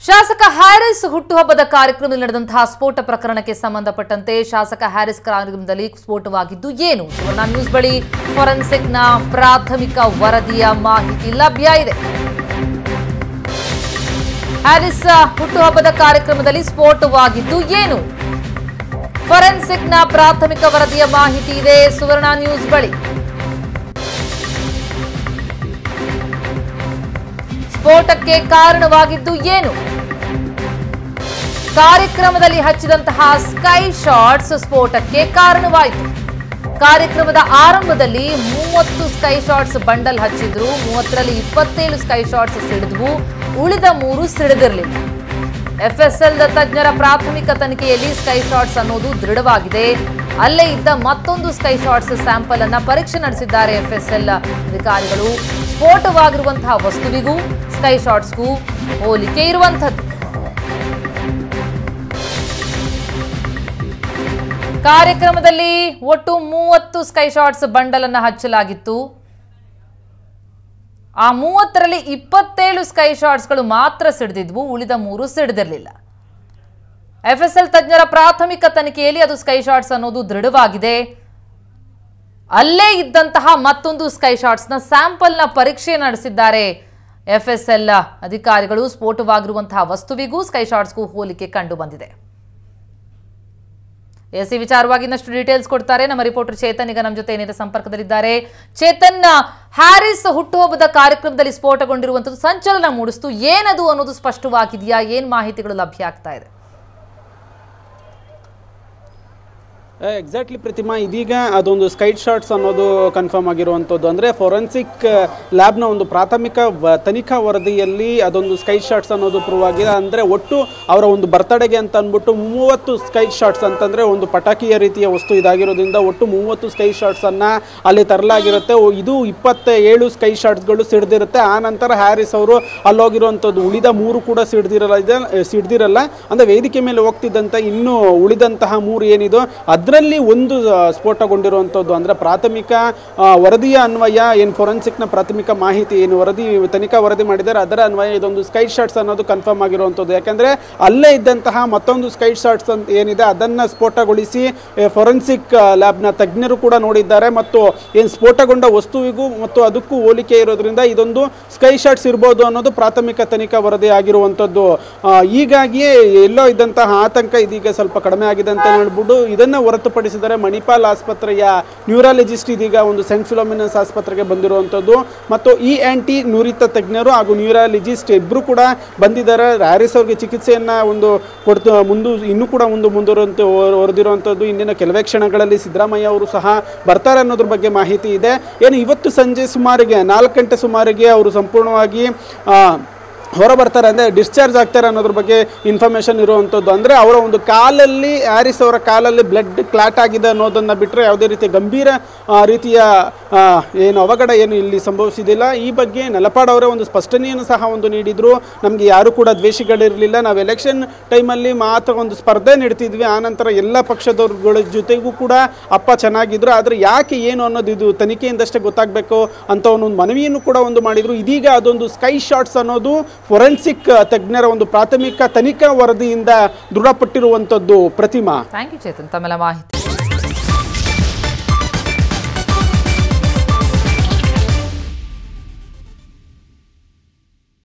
ಶಾಸಕ ಹ್ಯಾರಿಸ್ ಹುಟ್ಟುಹಬ್ಬದ ಕಾರ್ಯಕ್ರಮದಲ್ಲಿ ನಡೆದಂತಹ ಸ್ಫೋಟ ಪ್ರಕರಣಕ್ಕೆ ಸಂಬಂಧಪಟ್ಟಂತೆ ಶಾಸಕ ಹ್ಯಾರಿಸ್ ಕಾರ್ಯಕ್ರಮದಲ್ಲಿ ಸ್ಫೋಟವಾಗಿದ್ದು ಏನು ಸುವರ್ಣ ನ್ಯೂಸ್ ಬಳಿ ಫೊರೆನ್ಸಿಕ್ನ ಪ್ರಾಥಮಿಕ ವರದಿಯ ಮಾಹಿತಿ ಲಭ್ಯ ಇದೆ ಹ್ಯಾರಿಸ್ ಹುಟ್ಟುಹಬ್ಬದ ಕಾರ್ಯಕ್ರಮದಲ್ಲಿ ಸ್ಫೋಟವಾಗಿದ್ದು ಏನು ಫೊರೆನ್ಸಿಕ್ನ ಪ್ರಾಥಮಿಕ ವರದಿಯ ಮಾಹಿತಿ ಇದೆ ಸುವರ್ಣ ನ್ಯೂಸ್ ಬಳಿ ಸ್ಫೋಟಕ್ಕೆ ಕಾರಣವಾಗಿದ್ದು ಏನು ಕಾರ್ಯಕ್ರಮದಲ್ಲಿ ಹಚ್ಚಿದಂತಹ ಸ್ಕೈ ಶಾಟ್ಸ್ ಸ್ಫೋಟಕ್ಕೆ ಕಾರಣವಾಯಿತು ಕಾರ್ಯಕ್ರಮದ ಆರಂಭದಲ್ಲಿ ಮೂವತ್ತು ಸ್ಕೈ ಶಾಟ್ಸ್ ಬಂಡಲ್ ಹಚ್ಚಿದ್ರು ಮೂವತ್ತರಲ್ಲಿ ಇಪ್ಪತ್ತೇಳು ಸ್ಕೈ ಶಾಟ್ಸ್ ಸಿಡಿದ್ವು ಉಳಿದ ಮೂರು ಸಿಡಿದಿರಲಿಲ್ಲ ಎಫ್ಎಸ್ಎಲ್ ತಜ್ಞರ ಪ್ರಾಥಮಿಕ ತನಿಖೆಯಲ್ಲಿ ಸ್ಕೈ ಶಾಟ್ಸ್ ಅನ್ನೋದು ದೃಢವಾಗಿದೆ ಅಲ್ಲೇ ಇದ್ದ ಮತ್ತೊಂದು ಸ್ಕೈ ಶಾಟ್ಸ್ ಸ್ಯಾಂಪಲ್ ಅನ್ನ ಪರೀಕ್ಷೆ ನಡೆಸಿದ್ದಾರೆ ಎಫ್ಎಸ್ಎಲ್ ಅಧಿಕಾರಿಗಳು ಸ್ಫೋಟವಾಗಿರುವಂತಹ ವಸ್ತುವಿಗೂ ಸ್ಕೈ ಶಾಟ್ಸ್ಗೂ ಹೋಲಿಕೆ ಇರುವಂಥದ್ದು ಕಾರ್ಯಕ್ರಮದಲ್ಲಿ ಒಟ್ಟು ಮೂವತ್ತು ಸ್ಕೈ ಶಾಟ್ಸ್ ಬಂಡಲ್ ಅನ್ನ ಹಚ್ಚಲಾಗಿತ್ತು ಆ ಮೂವತ್ತರಲ್ಲಿ ಇಪ್ಪತ್ತೇಳು ಸ್ಕೈ ಶಾಟ್ಸ್ಗಳು ಮಾತ್ರ ಸಿಡಿದಿದ್ವು ಉಳಿದ ಮೂರು ಸಿಡಿದಿರಲಿಲ್ಲ ಎಫ್ಎಸ್ಎಲ್ ತಜ್ಞರ ಪ್ರಾಥಮಿಕ ತನಿಖೆಯಲ್ಲಿ ಅದು ಸ್ಕೈ ಶಾಟ್ಸ್ ಅನ್ನೋದು ದೃಢವಾಗಿದೆ ಅಲ್ಲೇ ಇದ್ದಂತಹ ಮತ್ತೊಂದು ಸ್ಕೈ ಶಾಟ್ಸ್ನ ಸ್ಯಾಂಪಲ್ನ ಪರೀಕ್ಷೆ ನಡೆಸಿದ್ದಾರೆ ಎಫ್ಎಸ್ಎಲ್ ಅಧಿಕಾರಿಗಳು ಸ್ಫೋಟವಾಗಿರುವಂತಹ ವಸ್ತುವಿಗೂ ಸ್ಕೈ ಶಾಟ್ಸ್ಗೂ ಹೋಲಿಕೆ ಕಂಡು ಬಂದಿದೆ ಎಸ್ ಈ ವಿಚಾರವಾಗಿ ಇನ್ನಷ್ಟು ಡೀಟೇಲ್ಸ್ ಕೊಡ್ತಾರೆ ನಮ್ಮ ರಿಪೋರ್ಟರ್ ಚೇತನ್ ಈಗ ನಮ್ಮ ಜೊತೆ ನೇರ ಸಂಪರ್ಕದಲ್ಲಿದ್ದಾರೆ ಚೇತನ್ ಹ್ಯಾರಿಸ್ ಹುಟ್ಟುಹಬ್ಬದ ಕಾರ್ಯಕ್ರಮದಲ್ಲಿ ಸ್ಫೋಟಗೊಂಡಿರುವಂತದ್ದು ಸಂಚಲನ ಮೂಡಿಸ್ತು ಏನದು ಅನ್ನೋದು ಸ್ಪಷ್ಟವಾಗಿದೆಯಾ ಏನ್ ಮಾಹಿತಿಗಳು ಲಭ್ಯ ಆಗ್ತಾ ಇದೆ ಎಕ್ಸಾಕ್ಟ್ಲಿ ಪ್ರತಿಮಾ ಇದೀಗ ಅದೊಂದು ಸ್ಕೈಟ್ ಶಾಟ್ಸ್ ಅನ್ನೋದು ಕನ್ಫರ್ಮ್ ಆಗಿರುವಂಥದ್ದು ಅಂದರೆ ಫೊರೆನ್ಸಿಕ್ ಲ್ಯಾಬ್ನ ಒಂದು ಪ್ರಾಥಮಿಕ ವ- ತನಿಖಾ ವರದಿಯಲ್ಲಿ ಅದೊಂದು ಸ್ಕೈಟ್ ಶಾಟ್ಸ್ ಅನ್ನೋದು ಪ್ರೂವ್ ಆಗಿದೆ ಅಂದರೆ ಒಟ್ಟು ಅವರ ಒಂದು ಬರ್ತಡೆಗೆ ಅಂತ ಅಂದ್ಬಿಟ್ಟು ಮೂವತ್ತು ಸ್ಕೈಟ್ ಶಾಟ್ಸ್ ಅಂತಂದರೆ ಒಂದು ಪಟಾಕಿಯ ರೀತಿಯ ವಸ್ತು ಇದಾಗಿರೋದ್ರಿಂದ ಒಟ್ಟು ಮೂವತ್ತು ಸ್ಕೈ ಶಾಟ್ಸನ್ನು ಅಲ್ಲಿ ತರಲಾಗಿರುತ್ತೆ ಓ, ಇದು ಇಪ್ಪತ್ತ ಏಳು ಸ್ಕೈ ಶಾಟ್ಸ್ಗಳು ಸಿಡ್ದಿರುತ್ತೆ ಆ ನಂತರ ಹ್ಯಾರಿಸ್ ಅವರು ಅಲ್ಲೋಗಿರುವಂಥದ್ದು ಉಳಿದ ಮೂರು ಕೂಡ ಸಿಡ್ದಿರಲ್ಲ ಇದೆ ಸಿಡ್ದಿರಲ್ಲ ಅಂದರೆ ವೇದಿಕೆ ಮೇಲೆ ಹೋಗ್ತಿದ್ದಂಥ ಇನ್ನೂ ಉಳಿದಂತಹ ಮೂರು ಏನಿದೋ ಅದರಲ್ಲಿ ಒಂದು ಆ, ಸ್ಫೋಟಗೊಂಡಿರುವಂಥದ್ದು ಅಂದರೆ ಪ್ರಾಥಮಿಕ ಆ, ವರದಿಯ ಅನ್ವಯ ಏನು ಫೊರೆನ್ಸಿಕ್ನ ಪ್ರಾಥಮಿಕ ಮಾಹಿತಿ ಏನು ವರದಿ ತನಿಖಾ ವರದಿ ಮಾಡಿದ್ದಾರೆ ಅದರ ಅನ್ವಯ ಇದೊಂದು ಸ್ಕೈಟ್ ಶಾಟ್ಸ್ ಅನ್ನೋದು ಕನ್ಫರ್ಮ್ ಆಗಿರುವಂಥದ್ದು ಯಾಕಂದರೆ ಅಲ್ಲೇ ಇದ್ದಂತಹ ಮತ್ತೊಂದು ಸ್ಕೈಟ್ ಶಾಟ್ಸ್ ಅಂತ ಏನಿದೆ ಅದನ್ನು ಸ್ಫೋಟಗೊಳಿಸಿ ಫೊರೆನ್ಸಿಕ್ ಲ್ಯಾಬ್ನ ತಜ್ಞರು ಕೂಡ ನೋಡಿದ್ದಾರೆ ಮತ್ತು ಏನು ಸ್ಫೋಟಗೊಂಡ ವಸ್ತುವಿಗೂ ಮತ್ತು ಅದಕ್ಕೂ ಹೋಲಿಕೆ ಇರೋದ್ರಿಂದ ಇದೊಂದು ಸ್ಕೈ ಶಾಟ್ಸ್ ಇರ್ಬೋದು ಅನ್ನೋದು ಪ್ರಾಥಮಿಕ ತನಿಖಾ ವರದಿ ಆಗಿರುವಂಥದ್ದು ಆ, ಹೀಗಾಗಿಯೇ ಎಲ್ಲೋ ಇದ್ದಂತಹ ಆತಂಕ ಇದೀಗ ಸ್ವಲ್ಪ ಕಡಿಮೆ ಆಗಿದೆ ಅಂತ ಹೇಳ್ಬಿಟ್ಟು ಇದನ್ನು ಹೊರತುಪಡಿಸಿದರೆ ಮಣಿಪಾಲ್ ಆಸ್ಪತ್ರೆಯ ನ್ಯೂರಾಲಜಿಸ್ಟ್ ಇದೀಗ ಒಂದು ಸೆಂಟ್ ಫಿಲೋಮಿನಸ್ ಆಸ್ಪತ್ರೆಗೆ ಬಂದಿರುವಂಥದ್ದು ಮತ್ತು ಇ ಆ್ಯಂಡ್ ಟಿ ನುರಿತ ತಜ್ಞರು ಹಾಗೂ ನ್ಯೂರಾಲಜಿಸ್ಟ್ ಇಬ್ಬರು ಕೂಡ ಬಂದಿದ್ದಾರೆ ಹ್ಯಾರಿಸ್ ಅವ್ರಿಗೆ ಚಿಕಿತ್ಸೆಯನ್ನು ಒಂದು ಕೊಡ್ತು ಮುಂದು ಇನ್ನೂ ಕೂಡ ಮುಂದೆ ಮುಂದುವರಂತ ಹೊರದಿರುವಂಥದ್ದು ಇಂದಿನ ಕೆಲವೇ ಕ್ಷಣಗಳಲ್ಲಿ ಸಿದ್ದರಾಮಯ್ಯ ಅವರು ಸಹ ಬರ್ತಾರೆ ಅನ್ನೋದ್ರ ಬಗ್ಗೆ ಮಾಹಿತಿ ಇದೆ ಏನು ಇವತ್ತು ಸಂಜೆ ಸುಮಾರಿಗೆ ನಾಲ್ಕು ಗಂಟೆ ಸುಮಾರಿಗೆ ಅವರು ಸಂಪೂರ್ಣವಾಗಿ ಆ, ಹೊರ ಬರ್ತಾರೆ ಅಂದರೆ ಡಿಸ್ಚಾರ್ಜ್ ಆಗ್ತಾರೆ ಅನ್ನೋದ್ರ ಬಗ್ಗೆ ಇನ್ಫಾರ್ಮೇಷನ್ ಇರುವಂಥದ್ದು ಅಂದರೆ ಅವರ ಒಂದು ಕಾಲಲ್ಲಿ ಹ್ಯಾರಿಸ್ ಅವರ ಕಾಲಲ್ಲಿ ಬ್ಲಡ್ ಕ್ಲಾಟ್ ಆಗಿದೆ ಅನ್ನೋದನ್ನು ಬಿಟ್ಟರೆ ಯಾವುದೇ ರೀತಿಯ ಗಂಭೀರ ಆ, ರೀತಿಯ ಆ, ಏನು ಅವಘಡ ಏನು ಇಲ್ಲಿ ಸಂಭವಿಸಿದಿಲ್ಲ ಈ ಬಗ್ಗೆ ನೆಲಪಾಡ್ ಅವರೇ ಒಂದು ಸ್ಪಷ್ಟನೆಯನ್ನು ಸಹ ಒಂದು ನೀಡಿದರು ನಮಗೆ ಯಾರು ಕೂಡ ದ್ವೇಷಗಳಿರಲಿಲ್ಲ ನಾವು ಎಲೆಕ್ಷನ್ ಟೈಮಲ್ಲಿ ಮಾತ್ರ ಒಂದು ಸ್ಪರ್ಧೆ ನೀಡ್ತಿದ್ವಿ ಆನಂತರ ಎಲ್ಲ ಪಕ್ಷದವ್ರಗಳ ಜೊತೆಗೂ ಕೂಡ ಅಪ್ಪ ಚೆನ್ನಾಗಿದ್ರು ಆದರೆ ಯಾಕೆ ಏನು ಅನ್ನೋದು ಇದು ತನಿಖೆಯಿಂದಷ್ಟೇ ಗೊತ್ತಾಗಬೇಕು ಅಂತ ಒಂದು ಮನವಿಯನ್ನು ಕೂಡ ಒಂದು ಮಾಡಿದರು ಇದೀಗ ಅದೊಂದು ಸ್ಕೈ ಶಾಟ್ಸ್ ಅನ್ನೋದು ಫೊರೆನ್ಸಿಕ್ ತಜ್ಞರ ಒಂದು ಪ್ರಾಥಮಿಕ ತನಿಖಾ ವರದಿಯಿಂದ ದೃಢಪಟ್ಟಿರುವಂಥದ್ದು ಪ್ರತಿಮಾ ಥ್ಯಾಂಕ್ ಯು ಚೇತನ್ ತಮ್ಮೆಲ್ಲ ಮಾಹಿತಿ